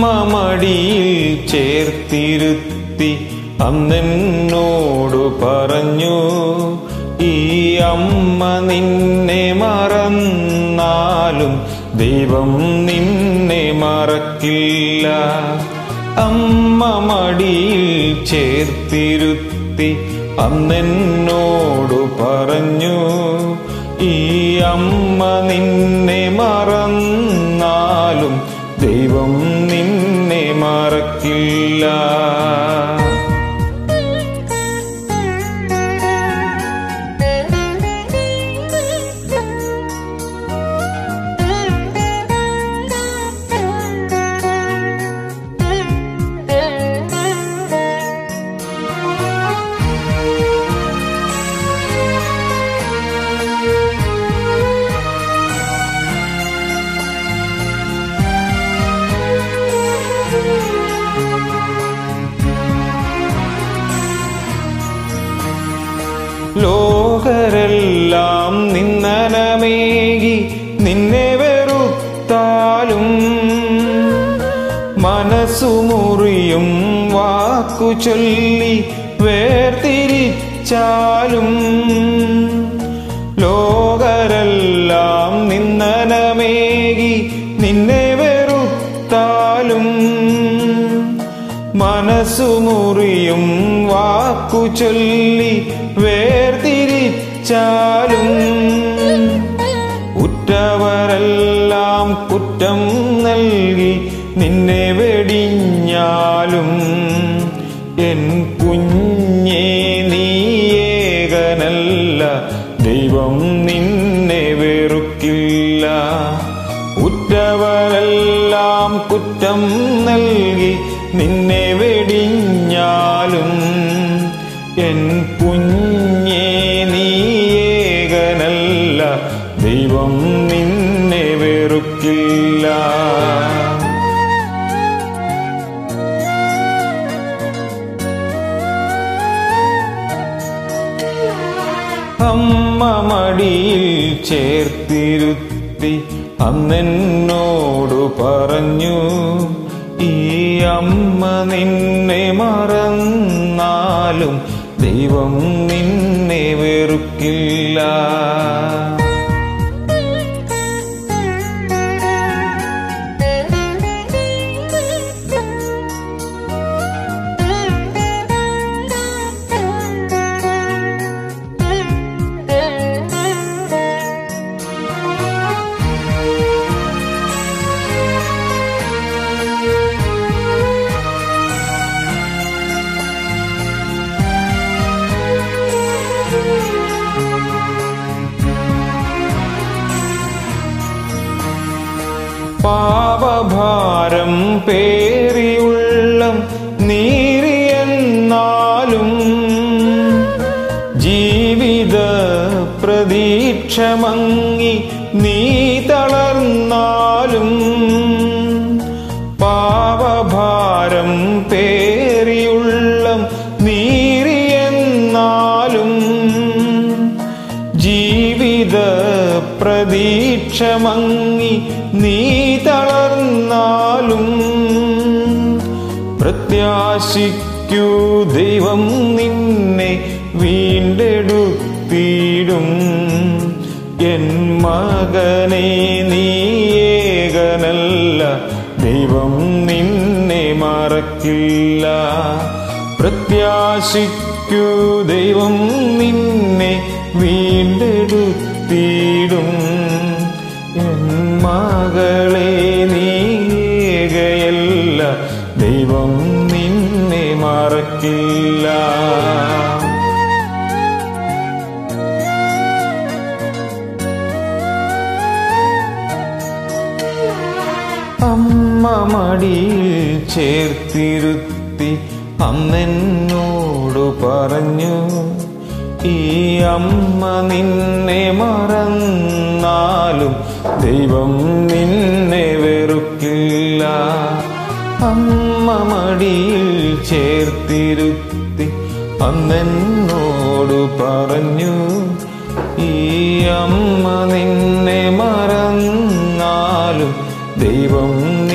മടിയിൽ ചേർത്തിരുത്തി അന്നെന്നോടു പറഞ്ഞു ഈ അമ്മ നിന്നെ മറന്നാലും ദൈവം നിന്നെ മറക്കില്ല അമ്മ മടിയിൽ ചേർത്തിരുത്തി അന്നെന്നോടു പറഞ്ഞു ഈ അമ്മ നിന്നെ മറന്നാലും ദൈവം നിന്നെ മറക്കില്ല ലോകരെല്ലാം നിന്നനമേകി നിന്നെ വെറുത്താലും മനസ്സുമുറിയും വാക്കു ചൊല്ലി വേർതിരിച്ചാലും ലോകരെല്ലാം നിന്നനമേകി നിന്നെ വെറുത്താലും മനസ്സുമുറിയും വാക്കു ചൊല്ലി വേർതിരിച്ചാലും ഉറ്റവരെല്ലാം കുറ്റം നൽകി നിന്നെ വെടിഞ്ഞാലും എൻ കുഞ്ഞേ നീയേകനല്ല ദൈവം നിന്നെ വെറുക്കില്ല ഉറ്റവരെല്ലാം കുറ്റം നൽകി നിന്നെ വെടിഞ്ഞാലും എൻ കുഞ്ഞേ നീയേകനല്ല ദൈവം നിന്നെ വെറുക്കില്ല അമ്മ മടിയിൽ ചേർത്തിരുത്തി അന്നെന്നോടു പറഞ്ഞു ഈ അമ്മ നിന്നെ മറന്നാലും ദൈവം നിന്നെ വെറുക്കില്ല പാപഭാരം പേറിയുള്ളം നീറിയെന്നാലും ജീവിത പ്രതീക്ഷ മങ്ങി നീ തളർന്നാലും പാപഭാരം പേറിയുള്ളം നീറിയെന്നാലും ജീവിത പ്രതീക്ഷ മങ്ങി നീ തളർന്നാലും പ്രത്യാശിക്കൂ ദൈവം നിന്നെ വീണ്ടെടുത്തിടും എൻ മകനെ നീയേകനല്ല ദൈവം നിന്നെ മറക്കില്ല പ്രത്യാശിക്കൂ ദൈവം നിന്നെ വീണ്ടെടുത്തിടും എൻ മകളെ നീകയല്ല ദൈവം നിന്നെ മറക്കില്ല അമ്മ മടിയിൽ ചേർത്തിരുത്തി അന്നെന്നോടു പറഞ്ഞു ഈ അമ്മ നിന്നെ മറന്നാലും ദൈവം നിന്നെ വെറുക്കില്ല അമ്മ മടിയിൽ ചേർത്തിരുത്തി അന്നെന്നോടു പറഞ്ഞു ഈ അമ്മ നിന്നെ മറന്നാലും ദൈവം